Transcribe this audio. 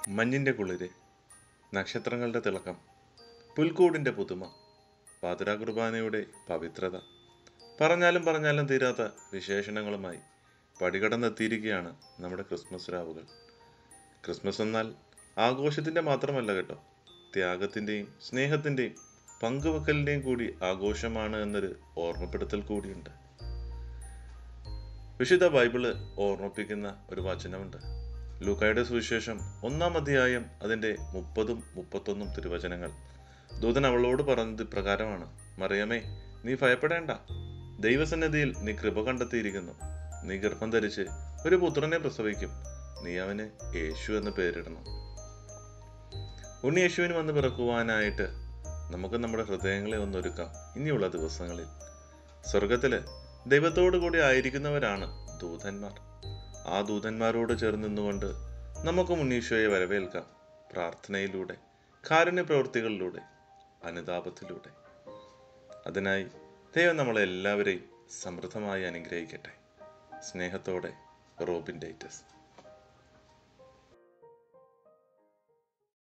മഞ്ഞിൻ്റെ കുളിര് നക്ഷത്രങ്ങളുടെ തിളക്കം പുൽക്കൂടിൻ്റെ പുതുമ പാതിരാ കുർബാനയുടെ പവിത്രത പറഞ്ഞാലും പറഞ്ഞാലും തീരാത്ത വിശേഷണങ്ങളുമായി പടികടന്നെത്തിയിരിക്കുകയാണ് നമ്മുടെ ക്രിസ്മസ് രാവുകൾ ക്രിസ്മസ് എന്നാൽ ആഘോഷത്തിൻ്റെ മാത്രമല്ല കേട്ടോ ത്യാഗത്തിൻ്റെയും സ്നേഹത്തിൻ്റെയും പങ്കുവെക്കലിൻ്റെയും കൂടി ആഘോഷമാണ് എന്നൊരു ഓർമ്മപ്പെടുത്തൽ കൂടിയുണ്ട് വിശുദ്ധ ബൈബിള് ഓർമ്മിപ്പിക്കുന്ന ഒരു വചനമുണ്ട് ലൂക്കായുടെ സുവിശേഷം ഒന്നാം അധ്യായം അതിൻ്റെ മുപ്പതും മുപ്പത്തൊന്നും തിരുവചനങ്ങൾ ദൂതൻ അവളോട് പറഞ്ഞത് ഇപ്രകാരമാണ് മറിയമേ നീ ഭയപ്പെടേണ്ട ദൈവസന്നിധിയിൽ നീ കൃപ കണ്ടെത്തിയിരിക്കുന്നു നീ ഗർഭം ധരിച്ച് ഒരു പുത്രനെ പ്രസവിക്കും നീ അവന് യേശു എന്ന് പേരിടണം ഉണ്ണി യേശുവിന് വന്ന് പിറക്കുവാനായിട്ട് നമുക്ക് നമ്മുടെ ഹൃദയങ്ങളെ ഒന്നൊരുക്കാം ഇനിയുള്ള ദിവസങ്ങളിൽ സ്വർഗത്തില് ദൈവത്തോടു കൂടി ആയിരിക്കുന്നവരാണ് ദൂതന്മാർ ആ ദൂതന്മാരോട് ചേർന്ന് നിന്നുകൊണ്ട് നമുക്ക് മുന്നീശോയെ വരവേൽക്കാം പ്രാർത്ഥനയിലൂടെ കാരുണ്യ പ്രവൃത്തികളിലൂടെ അനുതാപത്തിലൂടെ അതിനായി ദൈവം നമ്മളെ എല്ലാവരെയും സമൃദ്ധമായി അനുഗ്രഹിക്കട്ടെ സ്നേഹത്തോടെ റോബിൻ ഡേറ്റസ്